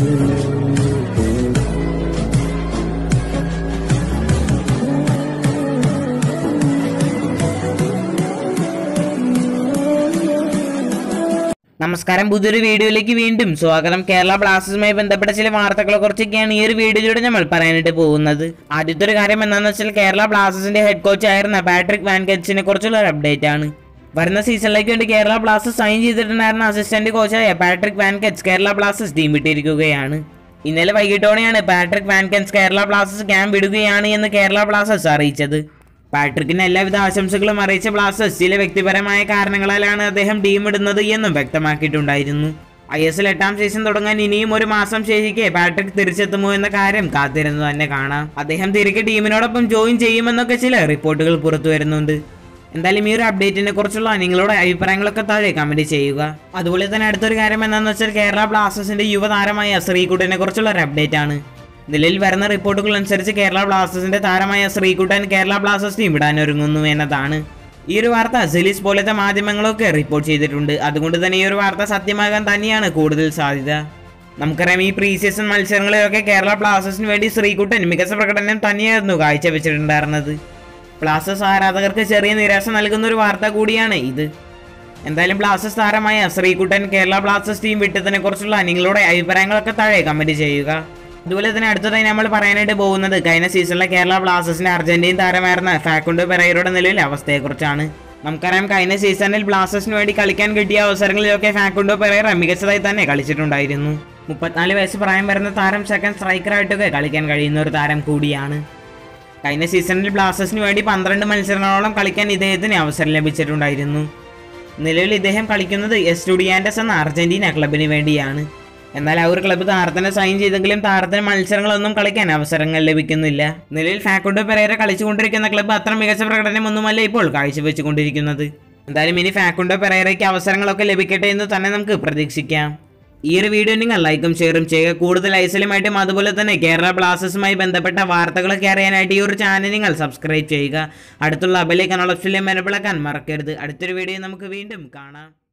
നമസ്കാരം പുതിയൊരു വീഡിയോയിലേക്ക് വീണ്ടും സ്വാഗതം കേരള ബ്ലാസ്റ്റേഴ്സുമായി ബന്ധപ്പെട്ട ചില വാർത്തകളെ കുറിച്ചൊക്കെയാണ് ഈ ഒരു വീഡിയോയിലൂടെ നമ്മൾ പറയാനായിട്ട് പോകുന്നത് ആദ്യത്തെ ഒരു കാര്യം എന്താണെന്ന് വെച്ചാൽ കേരള ബ്ലാസ്റ്റേഴ്സിന്റെ ഹെഡ് കോച്ച് ആയിരുന്ന പാട്രിക് വാൻകച്ചിനെ കുറിച്ചുള്ള ഒരു അപ്ഡേറ്റ് ആണ് വരുന്ന സീസണിലേക്ക് വേണ്ടി കേരള ബ്ലാസ്റ്റേഴ്സ് സൈൻ ചെയ്തിട്ടുണ്ടായിരുന്ന അസിസ്റ്റന്റ് കോച്ചായ Patrick van Kets Kerala Blasters team വിട്ടിരിക്കുകയാണ് ഇന്നലെ വൈകിട്ടോടെയാണ് Patrick van Kets Kerala Blasters camp വിടുകയാണ് എന്ന് കേരള ബ്ലാസ്റ്റേഴ്സ് അറിയിച്ചത് പാട്രിക്കിന് എല്ലാവിധ ആശംസകളും അറിയിച്ച ബ്ലാസ്റ്റേഴ്സ് ചില വ്യക്തിപരമായ കാരണങ്ങളാലാണ് അദ്ദേഹം ടീം ഇടുന്നത് എന്നും വ്യക്തമാക്കിയിട്ടുണ്ടായിരുന്നു ഐ എസ് എൽ എട്ടാം സീസൺ തുടങ്ങാൻ ഇനിയും ഒരു മാസം ശേഷിക്കെ പാട്രിക് തിരിച്ചെത്തുമോ എന്ന കാര്യം കാത്തിരുന്നു തന്നെ കാണാം അദ്ദേഹം തിരികെ ടീമിനോടൊപ്പം ജോയിൻ ചെയ്യുമെന്നൊക്കെ ചില റിപ്പോർട്ടുകൾ പുറത്തു വരുന്നുണ്ട് എന്തായാലും ഈ ഒരു അപ്ഡേറ്റിനെ കുറിച്ചുള്ള നിങ്ങളുടെ അഭിപ്രായങ്ങളൊക്കെ താഴെ കമന്റ് ചെയ്യുക അതുപോലെ തന്നെ അടുത്തൊരു കാര്യം എന്താണെന്ന് വെച്ചാൽ കേരള ബ്ലാസ്റ്റേഴ്സിന്റെ യുവതാരമായ ശ്രീകുട്ടനെ കുറിച്ചുള്ള ഒരു അപ്ഡേറ്റ് ആണ് നിലവിൽ വരുന്ന റിപ്പോർട്ടുകൾ അനുസരിച്ച് കേരള ബ്ലാസ്റ്റേഴ്സിന്റെ താരമായ ശ്രീകുട്ടൻ കേരള ബ്ലാസ്റ്റേഴ്സ് ടീം വിടാൻ ഒരുങ്ങുന്നു എന്നതാണ് ഈ ഒരു വാർത്ത സെലീസ് പോലത്തെ മാധ്യമങ്ങളൊക്കെ റിപ്പോർട്ട് ചെയ്തിട്ടുണ്ട് അതുകൊണ്ട് തന്നെ ഈ ഒരു വാർത്ത സത്യമാകാൻ തന്നെയാണ് കൂടുതൽ സാധ്യത നമുക്കറിയാം ഈ പ്രീ സീസൺ മത്സരങ്ങളിലൊക്കെ കേരള ബ്ലാസ്റ്റേഴ്സിന് വേണ്ടി ശ്രീകുട്ടൻ മികച്ച പ്രകടനം തന്നെയായിരുന്നു കാഴ്ചവെച്ചിട്ടുണ്ടായിരുന്നത് ബ്ലാസ്റ്റേഴ്സ് ആരാധകർക്ക് ചെറിയ നിരാശ നൽകുന്ന ഒരു വാർത്ത കൂടിയാണ് ഇത് എന്തായാലും ബ്ലാസ്റ്റേഴ്സ് താരമായ ശ്രീകുട്ടൻ കേരള ബ്ലാസ്റ്റേഴ്സ് ടീം വിട്ടതിനെ കുറിച്ചുള്ള നിങ്ങളുടെ അഭിപ്രായങ്ങളൊക്കെ താഴെ കമന്റ് ചെയ്യുക അതുപോലെ തന്നെ അടുത്തതായി നമ്മൾ പറയാനായിട്ട് പോകുന്നത് കഴിഞ്ഞ സീസണിലെ കേരള ബ്ലാസ്റ്റേഴ്സിന്റെ അർജന്റീൻ താരമായിരുന്ന ഫാക്കുണ്ടോ പെരൈറയുടെ നിലവിലെ അവസ്ഥയെക്കുറിച്ചാണ് നമുക്കറിയാം കഴിഞ്ഞ സീസണിൽ ബ്ലാസ്റ്റേഴ്സിന് വേണ്ടി കളിക്കാൻ കിട്ടിയ അവസരങ്ങളിലൊക്കെ ഫാക്കുണ്ടോ പെരൈറ മികച്ചതായി തന്നെ കളിച്ചിട്ടുണ്ടായിരുന്നു മുപ്പത്തിനാല് വയസ്സ് പ്രായം വരുന്ന താരം സെക്കൻഡ് സ്ട്രൈക്കറായിട്ടൊക്കെ കളിക്കാൻ കഴിയുന്ന ഒരു താരം കൂടിയാണ് കഴിഞ്ഞ സീസണിൽ ബ്ലാസ്റ്റേഴ്സിന് വേണ്ടി പന്ത്രണ്ട് മത്സരങ്ങളോളം കളിക്കാൻ ഇദ്ദേഹത്തിന് അവസരം ലഭിച്ചിട്ടുണ്ടായിരുന്നു നിലവിൽ ഇദ്ദേഹം കളിക്കുന്നത് എസ്റ്റുഡിയാൻഡസ് എന്ന അർജന്റീന ക്ലബിന് വേണ്ടിയാണ് എന്നാൽ ആ ഒരു ക്ലബ്ബ് താരത്തിനെ സൈൻ ചെയ്തെങ്കിലും താരത്തിന് മത്സരങ്ങളൊന്നും കളിക്കാൻ അവസരങ്ങൾ ലഭിക്കുന്നില്ല നിലവിൽ ഫാക്കുണ്ടോ പെരേര കളിച്ചുകൊണ്ടിരിക്കുന്ന ക്ലബ്ബ് അത്ര മികച്ച പ്രകടനമൊന്നുമല്ല ഇപ്പോൾ കാഴ്ചവെച്ചുകൊണ്ടിരിക്കുന്നത് എന്തായാലും ഇനി ഫാക്കുണ്ടോ പെരേരയ്ക്ക് അവസരങ്ങളൊക്കെ ലഭിക്കട്ടെ എന്ന് തന്നെ നമുക്ക് പ്രതീക്ഷിക്കാം ഈ ഒരു വീഡിയോ നിങ്ങൾ ലൈക്കും ഷെയറും ചെയ്യുക കൂടുതൽ ഐസലുമായിട്ടും അതുപോലെ തന്നെ കേരള ബ്ലാസ്റ്റേഴ്സുമായി ബന്ധപ്പെട്ട വാർത്തകളൊക്കെ അറിയാനായിട്ട് ഈ ഒരു ചാനൽ നിങ്ങൾ സബ്സ്ക്രൈബ് ചെയ്യുക അടുത്തുള്ള അബലേക്കാനുള്ള ഓപ്ഷനിലെ മെനപ്പിളക്കാൻ മറക്കരുത് അടുത്തൊരു വീഡിയോ നമുക്ക് വീണ്ടും കാണാം